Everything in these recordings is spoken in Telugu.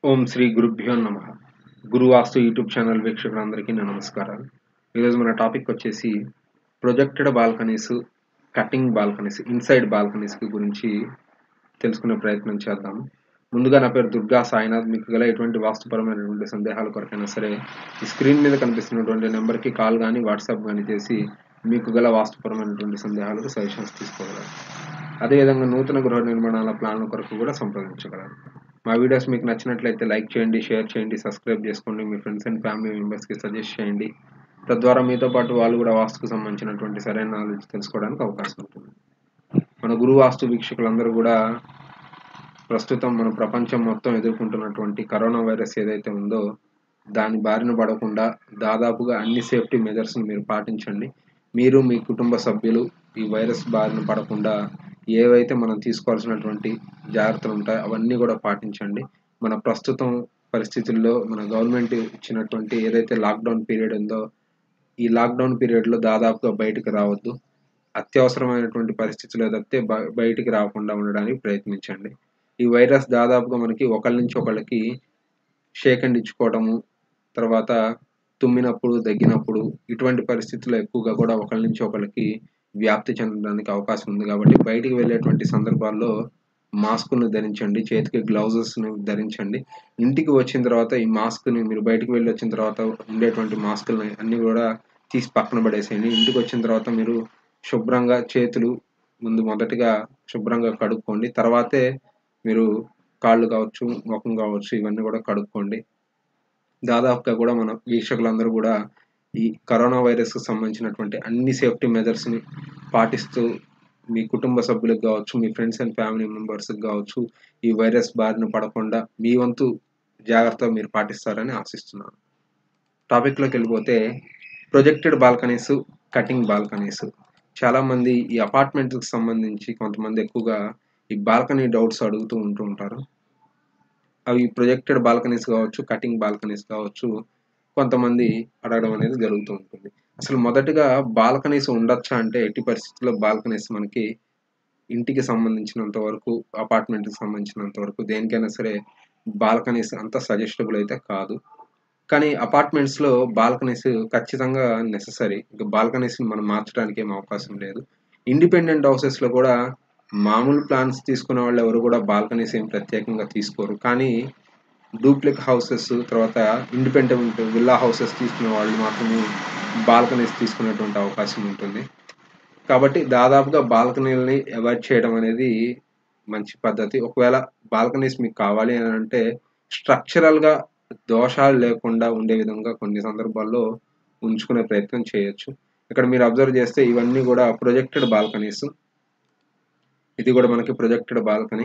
ఓం శ్రీ గురుభ్యో నమ గురువాస్తు యూట్యూబ్ ఛానల్ వీక్షకులందరికీ నా నమస్కారాలు ఈరోజు మన టాపిక్ వచ్చేసి projected balconies cutting balconies inside balconies గురించి తెలుసుకునే ప్రయత్నం చేద్దాము ముందుగా నా పేరు దుర్గా సాయినాథ్ మీకు గల ఎటువంటి వాస్తుపరమైనటువంటి సందేహాల కొరకైనా సరే ఈ స్క్రీన్ మీద కనిపిస్తున్నటువంటి నెంబర్కి కాల్ కానీ వాట్సాప్ కానీ చేసి మీకు గల వాస్తుపరమైనటువంటి సందేహాలకు సజెషన్స్ తీసుకోగలరు అదేవిధంగా నూతన గృహ నిర్మాణాల ప్లాన్ల కొరకు కూడా సంప్రదించగలరు మా వీడియోస్ మీకు నచ్చినట్లయితే లైక్ చేయండి షేర్ చేయండి సబ్స్క్రైబ్ చేసుకోండి మీ ఫ్రెండ్స్ అండ్ ఫ్యామిలీ మెంబర్స్కి సజెస్ట్ చేయండి తద్వారా మీతో పాటు వాళ్ళు కూడా వాస్తుకు సంబంధించినటువంటి సరైన నాలెడ్జ్ తెలుసుకోవడానికి అవకాశం ఉంటుంది మన గురు వాస్తు వీక్షకులందరూ కూడా ప్రస్తుతం మన ప్రపంచం మొత్తం ఎదుర్కొంటున్నటువంటి కరోనా వైరస్ ఏదైతే ఉందో దాని బారిన పడకుండా దాదాపుగా అన్ని సేఫ్టీ మెజర్స్ని మీరు పాటించండి మీరు మీ కుటుంబ సభ్యులు ఈ వైరస్ బారిన పడకుండా ఏవైతే మనం తీసుకోవాల్సినటువంటి జాగ్రత్తలు ఉంటాయో అవన్నీ కూడా పాటించండి మన ప్రస్తుతం పరిస్థితుల్లో మన గవర్నమెంట్ ఇచ్చినటువంటి ఏదైతే లాక్డౌన్ పీరియడ్ ఉందో ఈ లాక్డౌన్ పీరియడ్లో దాదాపుగా బయటకు రావద్దు అత్యవసరమైనటువంటి పరిస్థితుల్లో తప్పితే బ- బయటికి రాకుండా ఉండడానికి ప్రయత్నించండి ఈ వైరస్ దాదాపుగా మనకి ఒకళ్ళ నుంచి ఒకళ్ళకి షేక్ హ్యాండ్ ఇచ్చుకోవడము తర్వాత తుమ్మినప్పుడు దగ్గినప్పుడు ఇటువంటి పరిస్థితుల్లో ఎక్కువగా కూడా ఒకళ్ళ నుంచి ఒకళ్ళకి వ్యాప్తి చెందడానికి అవకాశం ఉంది కాబట్టి బయటికి వెళ్ళేటువంటి సందర్భాల్లో మాస్కును ధరించండి చేతికి గ్లౌజెస్ని ధరించండి ఇంటికి వచ్చిన తర్వాత ఈ మాస్క్ని మీరు బయటికి వెళ్ళి వచ్చిన తర్వాత ఉండేటువంటి మాస్కులని అన్ని కూడా తీసి పక్కన పడేసేయండి ఇంటికి వచ్చిన తర్వాత మీరు శుభ్రంగా చేతులు ముందు మొదటిగా శుభ్రంగా కడుక్కోండి తర్వాతే మీరు కాళ్ళు కావచ్చు ముఖం కావచ్చు ఇవన్నీ కూడా కడుక్కోండి దాదాపుగా కూడా మన వీక్షకులందరూ కూడా ఈ కరోనా వైరస్కి సంబంధించినటువంటి అన్ని సేఫ్టీ మెజర్స్ని పాటిస్తూ మీ కుటుంబ సభ్యులకు కావచ్చు మీ ఫ్రెండ్స్ అండ్ ఫ్యామిలీ మెంబర్స్కి కావచ్చు ఈ వైరస్ బారిన పడకుండా మీ వంతు జాగ్రత్త మీరు పాటిస్తారని ఆశిస్తున్నాను టాపిక్లోకి వెళ్ళిపోతే ప్రొజెక్టెడ్ బాల్కనీస్ కటింగ్ బాల్కనీస్ చాలామంది ఈ అపార్ట్మెంట్కి సంబంధించి కొంతమంది ఎక్కువగా ఈ బాల్కనీ డౌట్స్ అడుగుతూ ఉంటూ ఉంటారు అవి ప్రొజెక్టెడ్ బాల్కనీస్ కావచ్చు కటింగ్ బాల్కనీస్ కావచ్చు కొంతమంది అడగడం అనేది జరుగుతూ ఉంటుంది అసలు మొదటగా బాల్కనీస్ ఉండొచ్చా అంటే ఎట్టి పరిస్థితుల్లో బాల్కనీస్ మనకి ఇంటికి సంబంధించినంత వరకు అపార్ట్మెంట్కి సంబంధించినంత వరకు దేనికైనా సరే బాల్కనీస్ అంత సజెస్టబుల్ అయితే కాదు కానీ అపార్ట్మెంట్స్లో బాల్కనీస్ ఖచ్చితంగా నెససరీ ఇంకా బాల్కనీస్ని మనం మార్చడానికి ఏం అవకాశం లేదు ఇండిపెండెంట్ హౌసెస్లో కూడా మామూలు ప్లాన్స్ తీసుకునే వాళ్ళు ఎవరు కూడా బాల్కనీస్ ఏం ప్రత్యేకంగా తీసుకోరు కానీ డూప్లిక్ హౌసెస్ తర్వాత ఇండిపెండెంట్ విల్లా హౌసెస్ తీసుకునే వాళ్ళు మాత్రమే బాల్కనీస్ తీసుకునేటువంటి అవకాశం ఉంటుంది కాబట్టి దాదాపుగా బాల్కనీలని అవాయిడ్ చేయడం అనేది మంచి పద్ధతి ఒకవేళ బాల్కనీస్ మీకు కావాలి అని అంటే స్ట్రక్చరల్గా దోషాలు లేకుండా ఉండే విధంగా కొన్ని సందర్భాల్లో ఉంచుకునే ప్రయత్నం చేయొచ్చు ఇక్కడ మీరు అబ్జర్వ్ చేస్తే ఇవన్నీ కూడా ప్రొజెక్టెడ్ బాల్కనీస్ ఇది కూడా మనకి ప్రొజెక్టెడ్ బాల్కనీ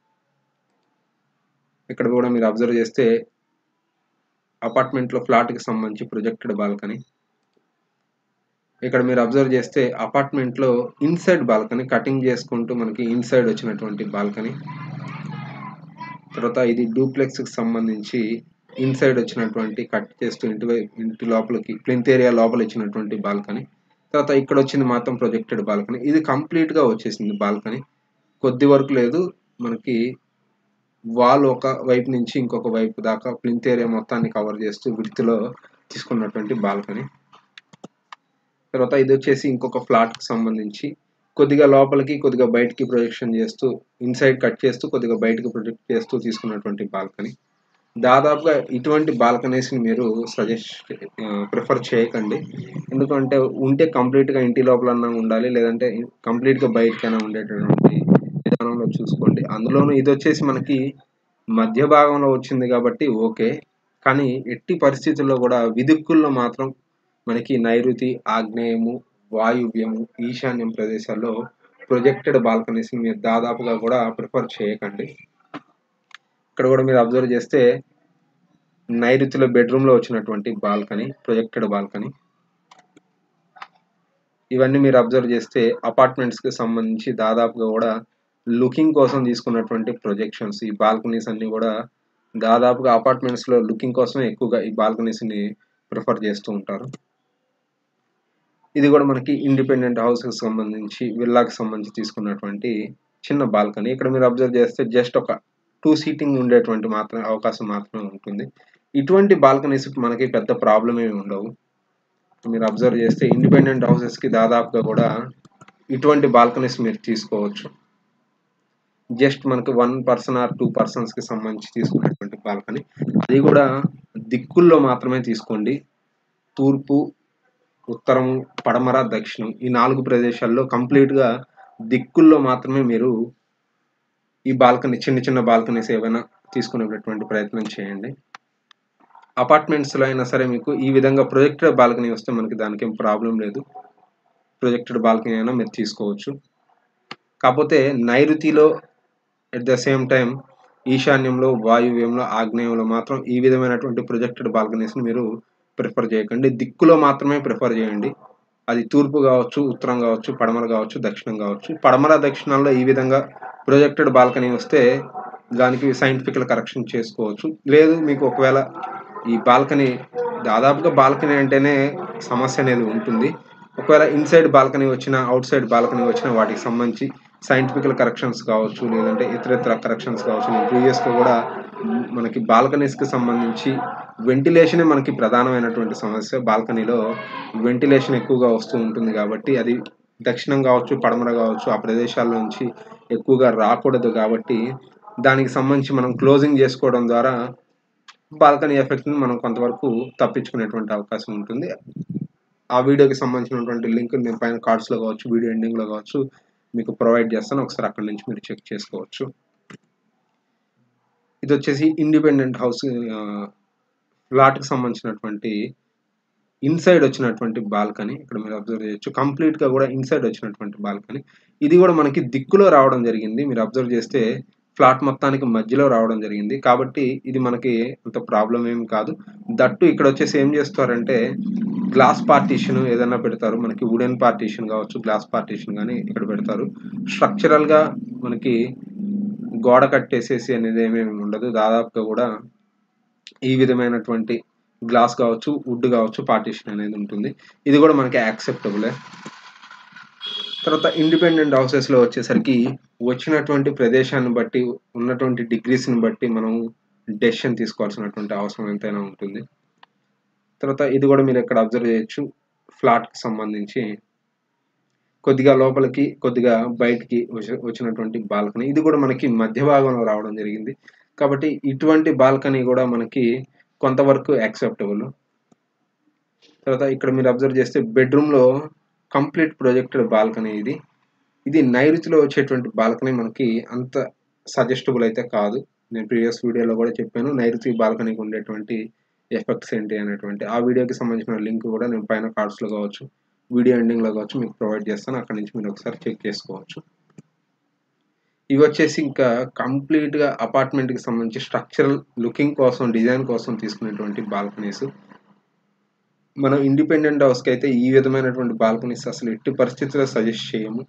ఇక్కడ కూడా మీరు అబ్జర్వ్ చేస్తే అపార్ట్మెంట్లో ఫ్లాట్కి సంబంధించి ప్రొజెక్టెడ్ బాల్కనీ ఇక్కడ మీరు అబ్జర్వ్ చేస్తే అపార్ట్మెంట్లో ఇన్సైడ్ బాల్కనీ కటింగ్ చేసుకుంటూ మనకి ఇన్సైడ్ వచ్చినటువంటి బాల్కనీ తర్వాత ఇది డూప్లెక్స్కి సంబంధించి ఇన్సైడ్ వచ్చినటువంటి కట్ చేస్తూ ఇంటి వై- ఇంటి లోపలికి ప్లింత్ ఏరియా లోపల ఇచ్చినటువంటి బాల్కనీ తర్వాత ఇక్కడ వచ్చింది మాత్రం ప్రొజెక్టెడ్ బాల్కనీ ఇది కంప్లీట్గా వచ్చేసింది బాల్కనీ కొద్ది వరకు లేదు మనకి వాల్ ఒక వైపు నుంచి ఇంకొక వైపు దాకా ప్లింత్ ఏరియా మొత్తాన్ని కవర్ చేస్తూ విడుతులో తీసుకున్నటువంటి బాల్కనీ తర్వాత ఇది వచ్చేసి ఇంకొక ఫ్లాట్కి సంబంధించి కొద్దిగా లోపలికి కొద్దిగా బయటికి ప్రొజెక్షన్ చేస్తూ ఇన్సైడ్ కట్ చేస్తూ కొద్దిగా బయటకు ప్రొజెక్ట్ చేస్తూ తీసుకున్నటువంటి బాల్కనీ దాదాపుగా ఇటువంటి బాల్కనీస్ని మీరు సజెస్ట్ ప్రిఫర్ చేయకండి ఎందుకంటే ఉంటే కంప్లీట్గా ఇంటి లోపలన్నా ఉండాలి లేదంటే కంప్లీట్గా బయటకైనా ఉండేటటువంటి విధానంలో చూసుకోండి అందులోనూ ఇది వచ్చేసి మనకి మధ్య భాగంలో వచ్చింది కాబట్టి ఓకే కానీ ఎట్టి పరిస్థితుల్లో కూడా విదిక్కుల్లో మాత్రం మనకి నైరుతి ఆగ్నేయము వాయువ్యము ఈశాన్యం ప్రదేశాల్లో ప్రొజెక్టెడ్ బాల్కనీస్ మీరు దాదాపుగా కూడా ప్రిఫర్ చేయకండి ఇక్కడ కూడా మీరు అబ్జర్వ్ చేస్తే నైరుతిలో బెడ్రూమ్లో వచ్చినటువంటి బాల్కనీ ప్రొజెక్టెడ్ బాల్కనీ ఇవన్నీ మీరు అబ్జర్వ్ చేస్తే అపార్ట్మెంట్స్కి సంబంధించి దాదాపుగా కూడా లుకింగ్ కోసం తీసుకున్నటువంటి ప్రొజెక్షన్స్ ఈ బాల్కనీస్ అన్ని కూడా దాదాపుగా అపార్ట్మెంట్స్లో లుకింగ్ కోసమే ఎక్కువగా ఈ బాల్కనీస్ని ప్రిఫర్ చేస్తూ ఉంటారు ఇది కూడా మనకి ఇండిపెండెంట్ హౌస్కి సంబంధించి విల్లాకి సంబంధించి తీసుకున్నటువంటి చిన్న బాల్కనీ ఇక్కడ మీరు అబ్జర్వ్ చేస్తే జస్ట్ ఒక టూ సీటింగ్ ఉండేటువంటి మాత్రం అవకాశం మాత్రమే ఉంటుంది ఇటువంటి బాల్కనీస్ మనకి పెద్ద ప్రాబ్లం ఏమి ఉండవు మీరు అబ్జర్వ్ చేస్తే ఇండిపెండెంట్ హౌసెస్కి దాదాపుగా కూడా ఇటువంటి బాల్కనీస్ మీరు తీసుకోవచ్చు జస్ట్ మనకి వన్ పర్సన్ ఆర్ టూ పర్సన్స్కి సంబంధించి తీసుకునేటువంటి బాల్కనీ అది కూడా దిక్కుల్లో మాత్రమే తీసుకోండి తూర్పు ఉత్తరం పడమర దక్షిణం ఈ నాలుగు ప్రదేశాల్లో కంప్లీట్గా దిక్కుల్లో మాత్రమే మీరు ఈ బాల్కనీ చిన్న చిన్న బాల్కనీస్ ఏవైనా తీసుకునేటటువంటి ప్రయత్నం చేయండి అపార్ట్మెంట్స్లో అయినా సరే మీకు ఈ విధంగా ప్రొజెక్టెడ్ బాల్కనీ వస్తే మనకి దానికి ఏం ప్రాబ్లం లేదు ప్రొజెక్టెడ్ బాల్కనీ అయినా మీరు తీసుకోవచ్చు కాకపోతే నైరుతిలో ఎట్ ద సేమ్ టైం ఈశాన్యంలో వాయువ్యంలో ఆగ్నేయంలో మాత్రం ఈ విధమైనటువంటి ప్రొజెక్టెడ్ బాల్కనీస్ని మీరు ప్రిఫర్ చేయకండి దిక్కులో మాత్రమే ప్రిఫర్ చేయండి అది తూర్పు కావచ్చు ఉత్తరం కావచ్చు పడమర కావచ్చు దక్షిణం కావచ్చు పడమర దక్షిణాల్లో ఈ విధంగా ప్రొజెక్టెడ్ బాల్కనీ వస్తే దానికి సైంటిఫికల్ కరెక్షన్ చేసుకోవచ్చు లేదు మీకు ఒకవేళ ఈ బాల్కనీ దాదాపుగా బాల్కనీ అంటేనే సమస్య అనేది ఉంటుంది ఒకవేళ ఇన్సైడ్ బాల్కనీ వచ్చిన అవుట్ సైడ్ బాల్కనీ వచ్చిన వాటికి సంబంధించి సైంటిఫికల్ కరెక్షన్స్ కావచ్చు లేదంటే ఇతర కరెక్షన్స్ కావచ్చు నేను ప్రీవియస్గా కూడా మనకి బాల్కనీస్కి సంబంధించి వెంటిలేషనే మనకి ప్రధానమైనటువంటి సమస్య బాల్కనీలో వెంటిలేషన్ ఎక్కువగా వస్తూ ఉంటుంది కాబట్టి అది దక్షిణం కావచ్చు పడమర కావచ్చు ఆ ప్రదేశాల నుంచి ఎక్కువగా రాకూడదు కాబట్టి దానికి సంబంధించి మనం క్లోజింగ్ చేసుకోవడం ద్వారా బాల్కనీ ఎఫెక్ట్ని మనం కొంతవరకు తప్పించుకునేటువంటి అవకాశం ఉంటుంది ఆ వీడియోకి సంబంధించినటువంటి లింక్ నేను పైన కార్డ్స్లో కావచ్చు వీడియో ఎండింగ్లో కావచ్చు మీకు ప్రొవైడ్ చేస్తాను ఒకసారి అక్కడి నుంచి మీరు చెక్ చేసుకోవచ్చు ఇది వచ్చేసి ఇండిపెండెంట్ హౌస్ ఫ్లాట్కి సంబంధించినటువంటి ఇన్సైడ్ వచ్చినటువంటి బాల్కనీ ఇక్కడ మీరు అబ్జర్వ్ చేయొచ్చు కంప్లీట్గా కూడా ఇన్సైడ్ వచ్చినటువంటి బాల్కనీ ఇది కూడా మనకి దిక్కులో రావడం జరిగింది మీరు అబ్జర్వ్ చేస్తే ఫ్లాట్ మొత్తానికి మధ్యలో రావడం జరిగింది కాబట్టి ఇది మనకి అంత ప్రాబ్లం ఏం కాదు దట్టు ఇక్కడ వచ్చేసి ఏం చేస్తారంటే గ్లాస్ పార్టీషన్ ఏదైనా పెడతారు మనకి వుడెన్ పార్టీషన్ కావచ్చు గ్లాస్ పార్టీషన్ కానీ ఇక్కడ పెడతారు స్ట్రక్చరల్గా మనకి గోడ కట్టేసేసి అనేది ఏమేమి ఉండదు దాదాపుగా కూడా ఈ విధమైనటువంటి గ్లాస్ కావచ్చు వుడ్ కావచ్చు పార్టీషన్ అనేది ఉంటుంది ఇది కూడా మనకి యాక్సెప్టబులే తర్వాత ఇండిపెండెంట్ హౌసెస్లో వచ్చేసరికి వచ్చినటువంటి ప్రదేశాన్ని బట్టి ఉన్నటువంటి డిగ్రీస్ని బట్టి మనం డెసిషన్ తీసుకోవాల్సినటువంటి అవసరం ఎంతైనా ఉంటుంది తర్వాత ఇది కూడా మీరు ఇక్కడ అబ్జర్వ్ చేయొచ్చు ఫ్లాట్కి సంబంధించి కొద్దిగా లోపలికి కొద్దిగా బయటికి వచ్చినటువంటి బాల్కనీ ఇది కూడా మనకి మధ్య భాగంలో రావడం జరిగింది కాబట్టి ఇటువంటి బాల్కనీ కూడా మనకి కొంతవరకు యాక్సెప్టబుల్ తర్వాత ఇక్కడ మీరు అబ్జర్వ్ చేస్తే బెడ్రూమ్లో కంప్లీట్ ప్రొజెక్టెడ్ బాల్కనీ ఇది ఇది నైరుతిలో వచ్చేటువంటి బాల్కనీ మనకి అంత సజెస్టబుల్ అయితే కాదు నేను ప్రీవియస్ వీడియోలో కూడా చెప్పాను నైరుతి బాల్కనీకి ఉండేటువంటి ఎఫెక్ట్స్ ఏంటి అనేటువంటి ఆ వీడియోకి సంబంధించిన లింక్ కూడా నేను పైన కార్డ్స్లో కావచ్చు వీడియో ఎండింగ్లో కావచ్చు మీకు ప్రొవైడ్ చేస్తాను అక్కడ నుంచి మీరు ఒకసారి చెక్ చేసుకోవచ్చు ఇవి వచ్చేసి ఇంకా కంప్లీట్గా అపార్ట్మెంట్కి సంబంధించి స్ట్రక్చరల్ లుకింగ్ కోసం డిజైన్ కోసం తీసుకునేటువంటి బాల్కనీస్ మనం ఇండిపెండెంట్ హౌస్కి అయితే ఈ విధమైనటువంటి బాల్కనీస్ అసలు ఎట్టి పరిస్థితుల్లో సజెస్ట్ చేయము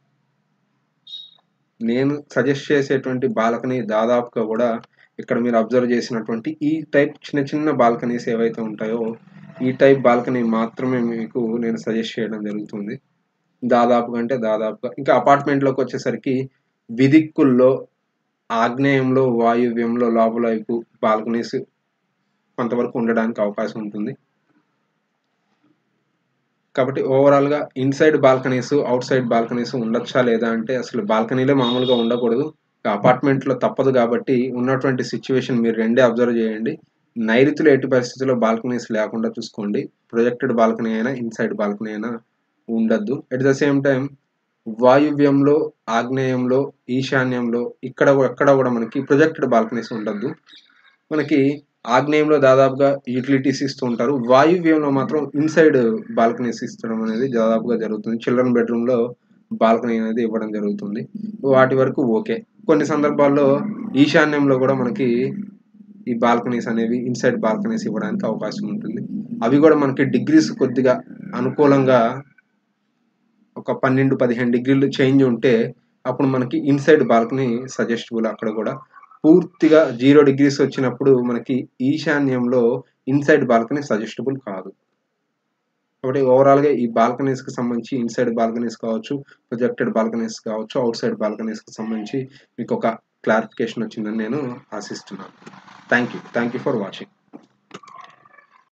నేను సజెస్ట్ చేసేటువంటి బాల్కనీ దాదాపుగా కూడా ఇక్కడ మీరు అబ్జర్వ్ చేసినటువంటి ఈ టైప్ చిన్న చిన్న బాల్కనీస్ ఏవైతే ఉంటాయో ఈ టైప్ బాల్కనీ మాత్రమే మీకు నేను సజెస్ట్ చేయడం జరుగుతుంది దాదాపుగా అంటే దాదాపుగా ఇంకా అపార్ట్మెంట్లోకి వచ్చేసరికి విదిక్కుల్లో ఆగ్నేయంలో వాయువ్యంలో లోపల వైపు బాల్కనీస్ కొంతవరకు ఉండడానికి అవకాశం ఉంటుంది కాబట్టి ఓవరాల్గా inside balconies outside balconies ఉండొచ్చా లేదా అంటే అసలు బాల్కనీలే మామూలుగా ఉండకూడదు అపార్ట్మెంట్లో తప్పదు కాబట్టి ఉన్నటువంటి సిచ్యువేషన్ మీరు రెండే అబ్జర్వ్ చేయండి నైరుతిలో ఎట్టి పరిస్థితుల్లో బాల్కనీస్ లేకుండా చూసుకోండి ప్రొజెక్టెడ్ బాల్కనీ అయినా ఇన్సైడ్ బాల్కనీ అయినా ఉండద్దు ఎట్ ద సేమ్ టైం వాయువ్యంలో ఆగ్నేయంలో ఈశాన్యంలో ఇక్కడ ఎక్కడ కూడా మనకి ప్రొజెక్టెడ్ బాల్కనీస్ ఉండద్దు మనకి ఆగ్నేయంలో దాదాపుగా యూటిలిటీస్ ఇస్తూ ఉంటారు వాయువ్యంలో మాత్రం ఇన్సైడ్ బాల్కనీస్ ఇస్తడం అనేది దాదాపుగా జరుగుతుంది చిల్డ్రన్ బెడ్రూమ్లో బాల్కనీ అనేది ఇవ్వడం జరుగుతుంది వాటి వరకు ఓకే కొన్ని సందర్భాల్లో ఈశాన్యంలో కూడా మనకి ఈ బాల్కనీస్ అనేవి ఇన్సైడ్ బాల్కనీస్ ఇవ్వడానికి అవకాశం ఉంటుంది అవి కూడా మనకి డిగ్రీస్ కొద్దిగా అనుకూలంగా ఒక పన్నెండు పదిహేను డిగ్రీలు చేంజ్ ఉంటే అప్పుడు మనకి ఇన్సైడ్ బాల్కనీ సజెస్టబుల్ అక్కడ కూడా పూర్తిగా జీరో డిగ్రీస్ వచ్చినప్పుడు మనకి ఈశాన్యంలో ఇన్సైడ్ బాల్కనీ సజెస్టబుల్ కాదు కాబట్టి ఓవరాల్గా ఈ బాల్కనీస్కి సంబంధించి ఇన్సైడ్ బాల్కనీస్ కావచ్చు ప్రొజెక్టెడ్ బాల్కనీస్ కావచ్చు అవుట్ సైడ్ బాల్కనీస్కి సంబంధించి మీకు ఒక క్లారిఫికేషన్ వచ్చిందని నేను ఆశిస్తున్నాను thank you thank you for watching